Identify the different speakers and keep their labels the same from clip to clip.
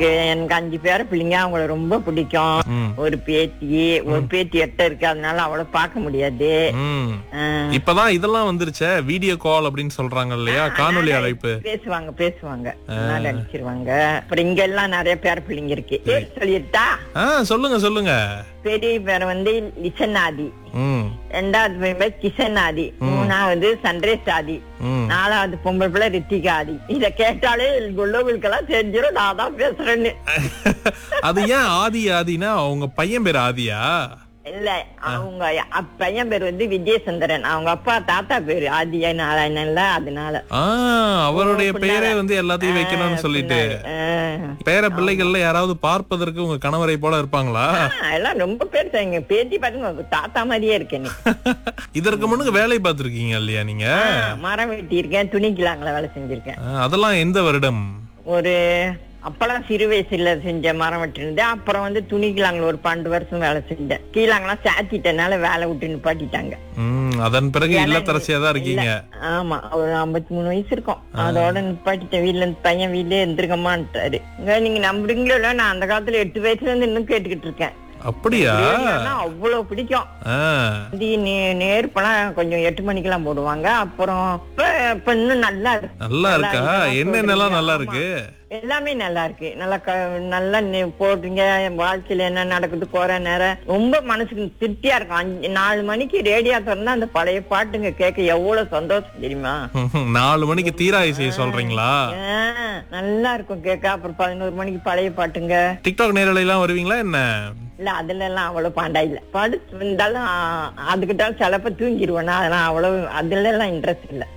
Speaker 1: எனக்கு அஞ்சு பேர பிள்ளைங்க அவங்கள ரொம்ப பிடிக்கும்
Speaker 2: ம்.
Speaker 1: ஒரு பேத்தி ஒரு பேத்தி எட்ட இருக்கு அதனால அவளை பார்க்க முடியாது
Speaker 2: ம்.
Speaker 1: ஆஹ்,
Speaker 2: இப்பதான் இதெல்லாம் வந்துருச்சே வீடியோ கால் அப்படின்னு சொல்றாங்க இல்லையா காணொளி அழைப்பு
Speaker 1: பேசுவாங்க பேசுவாங்க அதனால அடிச்சிருவாங்க அப்புறம் இங்க எல்லாம் நிறைய பேர பிள்ளைங்க இருக்கு பேர் சொல்லிட்டா
Speaker 2: ஆ சொல்லுங்க சொல்லுங்க
Speaker 1: பெரிய பேர் வந்து லிசனாதி
Speaker 2: ம்
Speaker 1: ரெண்டாவது பேர் கிஷனாதி மூணாவது சந்திரேஷ் ஆதி
Speaker 2: ம்
Speaker 1: நாலாவது பொம்பளை பிள்ளை ரித்திகா ஆதி இத கேட்டாலே உள்ளவங்களுக்கெல்லாம் தெரிஞ்சிடும் நான் தான் பேசுறேன்னு
Speaker 2: அது ஏன் ஆதி ஆதினா அவங்க பையன் பேர் ஆதியா
Speaker 1: இல்ல அவங்க அப்~ பையன் பேர் வந்து விஜயசுந்தரன் அவங்க அப்பா தாத்தா பேரு ஆதியா நாராயணன்ல அதனால
Speaker 2: ஆ அவருடைய பெயரே வந்து எல்லாத்தையும் வைக்கணும்னு சொல்லிட்டு
Speaker 1: ஆஹ்.
Speaker 2: பேர பிள்ளைகள்ல யாராவது பார்ப்பதற்கு உங்க கணவரை போல இருப்பாங்களா
Speaker 1: ஆஹ், எல்லாம் ரொம்ப பேர் எங்க பேத்தி பாருங்க உங்க தாத்தா மாதிரியே இருக்கேன் நீ
Speaker 2: இதற்கு முன்னுக்கு வேலை பார்த்திருக்கீங்க இல்லையா நீங்க
Speaker 1: ஆஹ், மரம் வெட்டி இருக்கேன் துணி கிளாங்கள வேலை செஞ்சிருக்கேன்
Speaker 2: ஆ, அதெல்லாம் எந்த வருடம்
Speaker 1: ஒரு அப்பெல்லாம் சிறு வயசுல செஞ்ச மரம் வெட்டிருந்தேன் அப்புறம் வந்து துணி கிளாங்கள ஒரு பன்னெண்டு வருஷம் வேலை செஞ்சேன் கீழாங்கெல்லாம் சாத்திட்டனால வேலை விட்டு நிப்பாட்டிட்டாங்க
Speaker 2: ம் அதன் பிறகு இல்லத்தரசியா தான் இருக்கீங்க
Speaker 1: ஆமா ஒரு ஐம்பத்தி மூணு வயசு இருக்கும் அதோட நிப்பாட்டிட்டேன் வீட்டுல இருந்து பையன் வீட்லயே இருந்திருக்கமான்ட்டாரு இங்க நீங்க நம்புறீங்களோ இல்ல நான் அந்த காலத்துல எட்டு வயசுல இருந்து இன்னும் கேட்டுக்கிட்டு இருக்கேன்
Speaker 2: அப்படியா
Speaker 1: ரேடியோனா அவ்வளவு பிடிக்கும்
Speaker 2: ஆ
Speaker 1: இது நே- நேர்ப்பெல்லாம் கொஞ்சம் எட்டு மணிக்கெல்லாம் போடுவாங்க அப்புறம் இப்ப இப்ப இன்னும் நல்லா இருக்கு
Speaker 2: நல்லா இருக்கா என்னென்னலாம் நல்லா
Speaker 1: ஆமா.
Speaker 2: இருக்கு
Speaker 1: எல்லாமே நல்லா இருக்கு நல்லா க- நல்லா நே- போடுறீங்க வாழ்க்கையில என்ன நடக்குது போற நேரம் ரொம்ப மனசுக்கு திருப்தியா இருக்கும் அஞ்சு நாலு மணிக்கு ரேடியோ திறந்தா அந்த பழைய பாட்டுங்க கேட்க எவ்வளவு சந்தோஷம் தெரியுமா
Speaker 2: நாலு மணிக்கு தீரா இசையை சொல்றீங்களா
Speaker 1: ஆ, நல்லா இருக்கும் கேட்க அப்புறம் பதினோரு மணிக்கு பழைய பாட்டுங்க
Speaker 2: டிக்டாக் நேரலை எல்லாம் வருவீங்களா என்ன
Speaker 1: இல்ல அதுல எல்லாம் அவ்வளவு பாண்டா இல்ல படுத்து இருந்தாலும் ஆ, அதுக்கிட்டாலும் சிலப்ப தூங்கிடுவேனா அதெல்லாம் அவ்வளவு அதுல எல்லாம் இன்ட்ரெஸ்ட் இல்ல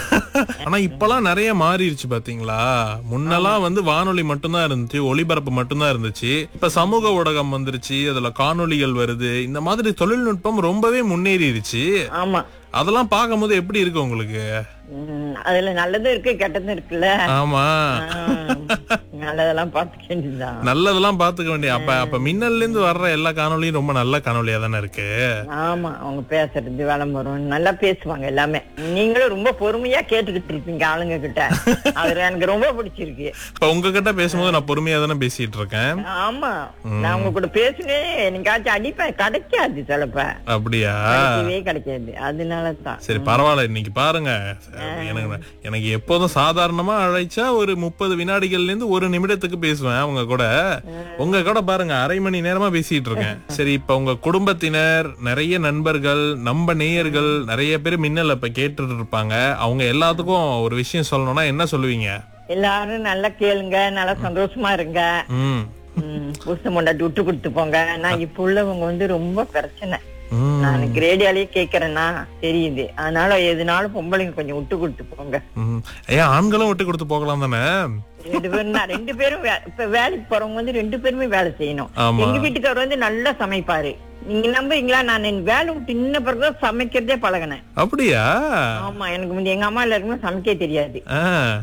Speaker 2: ஆனா இப்பெல்லாம் நிறைய மாறிடுச்சு பாத்தீங்களா முன்னெல்லாம் வந்து வானொலி மட்டும்தான் இருந்துச்சு ஒளிபரப்பு மட்டும்தான் இருந்துச்சு இப்ப சமூக ஊடகம் வந்துருச்சு அதுல காணொளிகள் வருது இந்த மாதிரி தொழில்நுட்பம் ரொம்பவே முன்னேறிடுச்சு
Speaker 1: ஆமா
Speaker 2: அதெல்லாம் பார்க்கும்போது எப்படி இருக்கு உங்களுக்கு
Speaker 1: உம், அதுல நல்லதும் இருக்கு கெட்டதும் இருக்குல்ல
Speaker 2: ஆமா
Speaker 1: ஆ, நல்லதெல்லாம் பாத்துக்க வேண்டியதுதான்
Speaker 2: நல்லதெல்லாம் பாத்துக்க வேண்டிய அப்ப அப்ப மின்னல்ல இருந்து வர்ற எல்லா காணொளியும் ரொம்ப நல்ல காணொளியா தானே இருக்கு
Speaker 1: ஆமா அவங்க பேசுறது விளம்பரம் நல்லா பேசுவாங்க எல்லாமே நீங்களும் ரொம்ப பொறுமையா கேட்டுக்கிட்டு இருப்பீங்க ஆளுங்க கிட்ட அது எனக்கு ரொம்ப பிடிச்சிருக்கு
Speaker 2: இப்ப உங்ககிட்ட பேசும்போது நான் பொறுமையா தானே பேசிட்டு இருக்கேன்
Speaker 1: ஆமா நான் உங்க கூட பேசுனேன் என்னைக்காச்சும் அடிப்பேன் கிடைக்காது சிலப்ப
Speaker 2: அப்படியா
Speaker 1: கிடைக்கவே கிடைக்காது அதனாலதான்
Speaker 2: சரி பரவாயில்ல இன்னைக்கு பாருங்க எனக்கு எனக்கு எப்போதும் சாதாரணமா அழைச்சா ஒரு முப்பது வினாடிகள்ல இருந்து ஒரு நிமிடத்துக்கு பேசுவேன் அவங்க கூட உங்க கூட பாருங்க அரை மணி நேரமா பேசிட்டு இருக்கேன் சரி இப்ப உங்க குடும்பத்தினர் நிறைய நண்பர்கள் நம்ம நேயர்கள் நிறைய பேர் மின்னல் இப்ப கேட்டுட்டு இருப்பாங்க அவங்க எல்லாத்துக்கும் ஒரு விஷயம் சொல்லணும்னா என்ன சொல்லுவீங்க
Speaker 1: எல்லாரும் நல்லா கேளுங்க நல்லா சந்தோஷமா இருங்க
Speaker 2: ம்
Speaker 1: உம், புருஷன் முண்டாட்டி விட்டு கொடுத்து போங்க நான் இப்ப உள்ளவங்க வந்து ரொம்ப பிரச்சனை
Speaker 2: ம்
Speaker 1: நான் ரேடியோலயே கேக்குறேன்னா தெரியுது அதனால எதுனாலும் பொம்பளைங்க கொஞ்சம் விட்டு கொடுத்து போங்க
Speaker 2: ம். ஏன் ஆண்களும் விட்டு கொடுத்து போகலாம் தானே
Speaker 1: ரெண்டு பேரும் தான் ரெண்டு பேரும் வே- இப்ப வேலைக்கு போறவங்க வந்து ரெண்டு பேருமே வேலை செய்யணும்
Speaker 2: ஆமா.
Speaker 1: எங்க வீட்டுக்காரர் வந்து நல்லா சமைப்பாரு நீங்க நம்புறீங்களா நான் என் வேலை விட்டு இன்ன பிறகுதான் சமைக்கிறதே பழகினேன்
Speaker 2: அப்படியா
Speaker 1: ஆமா எனக்கு வந்து எங்க அம்மா எல்லாருக்குமே சமைக்க தெரியாது
Speaker 2: ஆ.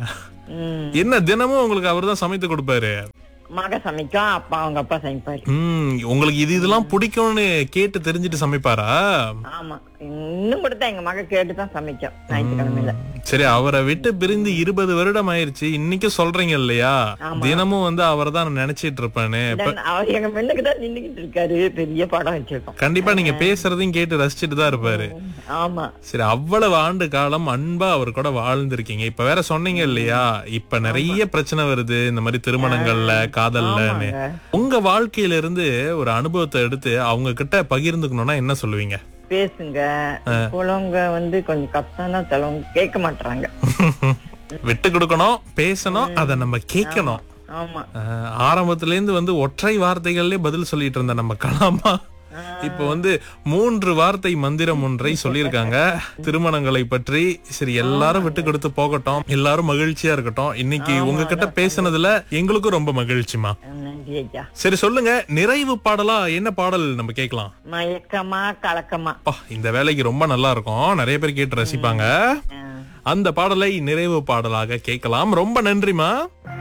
Speaker 1: உம்
Speaker 2: என்ன தினமும் உங்களுக்கு அவர்தான் சமைத்து கொடுப்பாரு
Speaker 1: மக சமைக்கும் அப்பா அவங்க அப்பா சமைப்பாரு
Speaker 2: ம் உங்களுக்கு இது இதெல்லாம் பிடிக்கும்னு கேட்டு தெரிஞ்சுட்டு சமைப்பாரா
Speaker 1: ஆமா இன்னும் கூட தான் எங்க மக கேட்டுதான் சமைக்கும் ஞாயிற்றுக்கிழமையில
Speaker 2: சரி அவரை விட்டு பிரிந்து இருபது வருடம் ஆயிருச்சு இன்னைக்கு சொல்றீங்க இல்லையா
Speaker 1: ஆமா.
Speaker 2: தினமும் வந்து அவரை தான் நினைச்சிட்டு இருப்பேன்னு இப்ப
Speaker 1: இல்ல, அவர் எங்க பெண்ணுக்கு தான் நின்னுகிட்டு இருக்காரு பெரிய படம் வச்சிருக்கோம்
Speaker 2: கண்டிப்பா நீங்க பேசுறதையும் கேட்டு ரசிச்சுட்டு தான் இருப்பாரு
Speaker 1: ஆமா
Speaker 2: சரி அவ்வளவு ஆண்டு காலம் அன்பா அவர் கூட வாழ்ந்திருக்கீங்க இப்ப வேற சொன்னீங்க இல்லையா இப்ப நிறைய பிரச்சனை வருது இந்த மாதிரி திருமணங்கள்ல காதல்லன்னு
Speaker 1: ஆமாங்க.
Speaker 2: உங்க வாழ்க்கையில இருந்து ஒரு அனுபவத்தை எடுத்து அவங்க கிட்ட பகிர்ந்துக்கணும்னா என்ன சொல்லுவீங்க
Speaker 1: பேசுங்க புலவங்க வந்து கொஞ்சம் கஷ்டம் தான் தலவங்க கேட்க மாட்டாங்க
Speaker 2: விட்டு கொடுக்கணும் பேசணும் அதை நம்ம கேட்கணும்
Speaker 1: ஆமா
Speaker 2: அஹ், ஆரம்பத்துல இருந்து வந்து ஒற்றை வார்த்தைகள்லயே பதில் சொல்லிட்டு இருந்த நம்ம கலாமா இப்ப வந்து மூன்று வார்த்தை மந்திரம் ஒன்றை சொல்லியிருக்காங்க திருமணங்களை பற்றி சரி எல்லாரும் விட்டு கொடுத்து போகட்டும் எல்லாரும் மகிழ்ச்சியா இருக்கட்டும் இன்னைக்கு உங்ககிட்ட பேசுனதுல எங்களுக்கும் ரொம்ப மகிழ்ச்சிமா
Speaker 1: நன்றி ஐயா
Speaker 2: சரி சொல்லுங்க நிறைவு பாடலா என்ன பாடல் நம்ம கேட்கலாம்
Speaker 1: மயக்கமா கலக்கமா
Speaker 2: அப்பா, இந்த வேலைக்கு ரொம்ப நல்லா இருக்கும் நிறைய பேர் கேட்டு ரசிப்பாங்க
Speaker 1: ஆ.
Speaker 2: அந்த பாடலை நிறைவு பாடலாக கேட்கலாம் ரொம்ப நன்றிமா